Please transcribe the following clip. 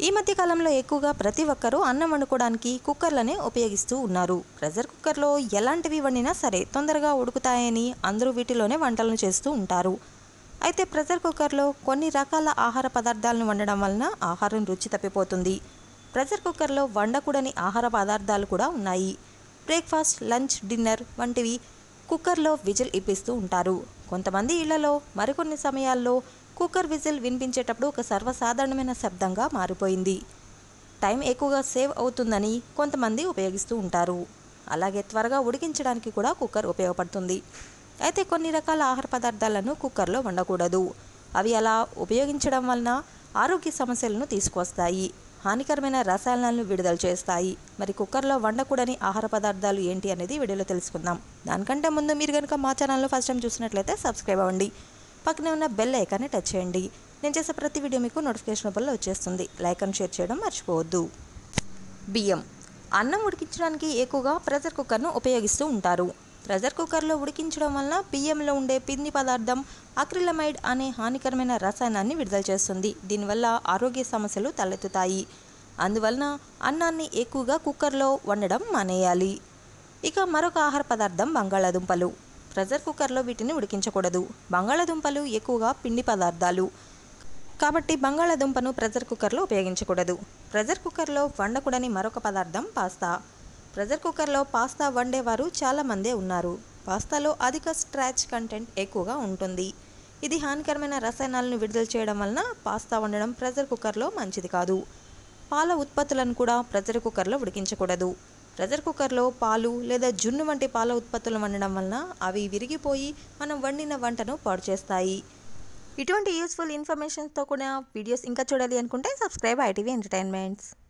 ఈ మధ్య కాలంలో ఎక్కువగా ప్రతి ఒక్కరూ అన్నం వండుకోవడానికి కుక్కర్లనే ఉపయోగిస్తూ ఉన్నారు ప్రెషర్ కుక్కర్లో ఎలాంటివి వండినా సరే తొందరగా ఉడుకుతాయని అందరూ వీటిలోనే వంటలను చేస్తూ ఉంటారు అయితే ప్రెషర్ కుక్కర్లో కొన్ని రకాల ఆహార పదార్థాలను వండడం వలన ఆహారం రుచి తప్పిపోతుంది ప్రెషర్ కుక్కర్లో వండకూడని ఆహార పదార్థాలు కూడా ఉన్నాయి బ్రేక్ఫాస్ట్ లంచ్ డిన్నర్ వంటివి కుక్కర్లో విజిల్ ఇప్పిస్తూ ఉంటారు కొంతమంది ఇళ్లలో మరికొన్ని సమయాల్లో కుక్కర్ విజిల్ వినిపించేటప్పుడు ఒక సర్వసాధారణమైన శబ్దంగా మారిపోయింది టైం ఎక్కువగా సేవ్ అవుతుందని కొంతమంది ఉపయోగిస్తూ ఉంటారు అలాగే త్వరగా ఉడికించడానికి కూడా కుక్కర్ ఉపయోగపడుతుంది అయితే కొన్ని రకాల ఆహార పదార్థాలను కుక్కర్లో వండకూడదు అవి అలా ఉపయోగించడం వలన ఆరోగ్య సమస్యలను తీసుకువస్తాయి హానికరమైన రసాయనాలను విడుదల చేస్తాయి మరి కుక్కర్లో వండకూడని ఆహార పదార్థాలు ఏంటి అనేది వీడియోలో తెలుసుకుందాం దానికంటే ముందు మీరు కనుక మా ఛానల్లో ఫస్ట్ టైం చూసినట్లయితే సబ్స్క్రైబ్ అవ్వండి పక్కనే ఉన్న బెల్ ఐకాన్ని టచ్ చేయండి నేను చేసే ప్రతి వీడియో మీకు నోటిఫికేషన్ రూపంలో వచ్చేస్తుంది లైక్ అండ్ షేర్ చేయడం మర్చిపోవద్దు బియ్యం అన్నం ఉడికించడానికి ఎక్కువగా ప్రెషర్ కుక్కర్ను ఉపయోగిస్తూ ఉంటారు ప్రెషర్ కుక్కర్లో ఉడికించడం వలన బియ్యంలో ఉండే పిండి పదార్థం అక్రిలమైడ్ అనే హానికరమైన రసాయనాన్ని విడుదల చేస్తుంది దీనివల్ల ఆరోగ్య సమస్యలు తలెత్తుతాయి అందువలన అన్నాన్ని ఎక్కువగా కుక్కర్లో వండడం మానేయాలి ఇక మరొక ఆహార పదార్థం బంగాళాదుంపలు ప్రెషర్ కుక్కర్లో వీటిని ఉడికించకూడదు బంగాళాదుంపలు ఎక్కువగా పిండి పదార్థాలు కాబట్టి బంగాళాదుంపను ప్రెషర్ కుక్కర్లో ఉపయోగించకూడదు ప్రెషర్ కుక్కర్లో వండకూడని మరొక పదార్థం పాస్తా ప్రెషర్ కుక్కర్లో పాస్తా వండేవారు చాలామందే ఉన్నారు పాస్తాలో అధిక స్ట్రాచ్ కంటెంట్ ఎక్కువగా ఉంటుంది ఇది హానికరమైన రసాయనాలను విడుదల చేయడం వలన పాస్తా వండడం ప్రెషర్ కుక్కర్లో మంచిది కాదు పాల ఉత్పత్తులను కూడా ప్రెషర్ కుక్కర్లో ఉడికించకూడదు ప్రెషర్ కుక్కర్లో పాలు లేదా జున్ను వంటి పాల ఉత్పత్తులు వండడం వలన అవి విరిగిపోయి మనం వండిన వంటను పాడు చేస్తాయి ఇటువంటి యూస్ఫుల్ ఇన్ఫర్మేషన్స్తో కూడా వీడియోస్ ఇంకా చూడాలి అనుకుంటే సబ్స్క్రైబ్ ఐటీవీ ఎంటర్టైన్మెంట్స్